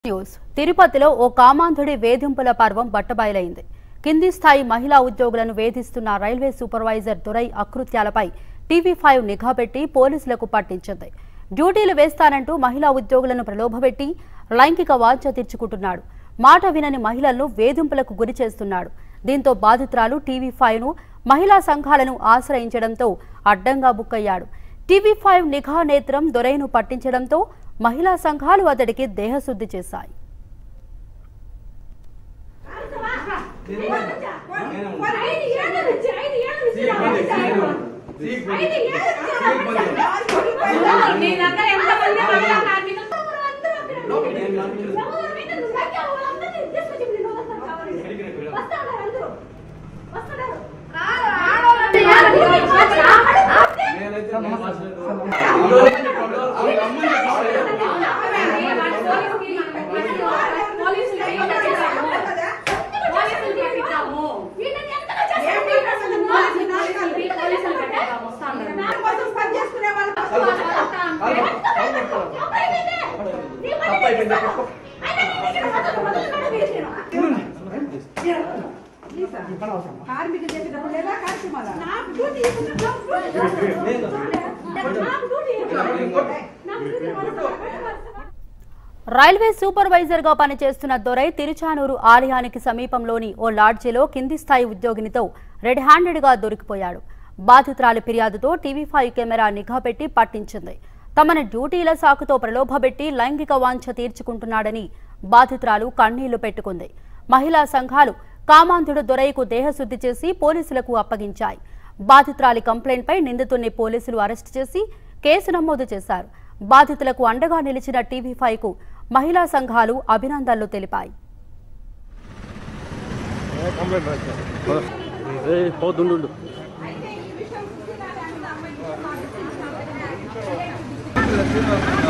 News తిరుపతిలో ఓ కామాంధుడి వేధింపుల పర్వం బట్టబయలైంది కింది స్థాయి మహిళా ఉద్యోగులను వేధిస్తున్న రైల్వే సూపర్వైజర్ దురై అకృత్యాలపై టీవీ ఫైవ్ నిఘా పెట్టి పోలీసులకు పట్టించింది డ్యూటీలు వేస్తానంటూ మహిళా ఉద్యోగులను ప్రలోభపెట్టి లైంగిక వాంఛ తీర్చుకుంటున్నాడు మాట వినని మహిళలను వేధింపులకు గురి చేస్తున్నాడు దీంతో బాధితురాలు టీవీ ఫైవ్ ను మహిళా సంఘాలను ఆశ్రయించడంతో అడ్డంగా బుక్కయ్యాడు టీవీ ఫైవ్ నిఘా నేత్రం దొరైను పట్టించడంతో మహిళా సంఘాలు అతడికి దేహశుద్ధి చేశాయి ఐదు ఏళ్ళ నుంచి ఐదు ఏళ్ళ నుంచి ఐదు ఏళ్ళ నుంచి నీ దగ్గర ఎంతమంది మహిళా కార్మికులు అందరూ అక్కడ ఎవరు మీద నువ్వు లెక్క వాళ్ళందరినీ తీసుకొచ్చి నేను వస్తాను కావాలంటే. వస్తాడారు అందరూ. వస్తాడారు. ఆడవాళ్ళంటే ఎవరు? వీళ్ళని ఎంతగా చేస్తారు? పోలీసులు కట్టాము. కార్మికులు చేసేటప్పుడు లేదా కార్యక్రమాలా నాకు డ్యూటీ ఇవ్వకుండా నాకు డ్యూటీ ఇవ్వకుండా నాకు డ్యూటీ ఇవ్వకుండా నాకు డ్యూటీ ఇవ్వకుండా రైల్వే సూపర్వైజర్ గా పనిచేస్తున్న దొరై తిరుచానూరు ఆలయానికి సమీపంలోని ఓ లాడ్జిలో కింది స్థాయి ఉద్యోగినితో రెడ్ హ్యాండెడ్ గా దొరికిపోయాడు బాధితురాలి ఫిర్యాదుతో టీవీ ఫైవ్ కెమెరా నిఘా పెట్టి పట్టించింది తమను డ్యూటీల సాకుతో ప్రలోభపెట్టి లైంగిక వాంఛ తీర్చుకుంటున్నాడని బాధితురాలు కన్నీళ్లు పెట్టుకుంది మహిళా సంఘాలు కామాంధుడు దొరైకు దేహశుద్ధి చేసి పోలీసులకు అప్పగించాయి బాధితురాలి కంప్లైంట్పై నిందితుడిని పోలీసులు అరెస్టు చేసి కేసు నమోదు చేశారు బాధితులకు అండగా నిలిచిన టీవీ ఫైవ్ కు మహిళా సంఘాలు అభినందనలు తెలిపాయి పోతుండు అయితే ఈ విషయం సుశీల అనే అమ్మాయి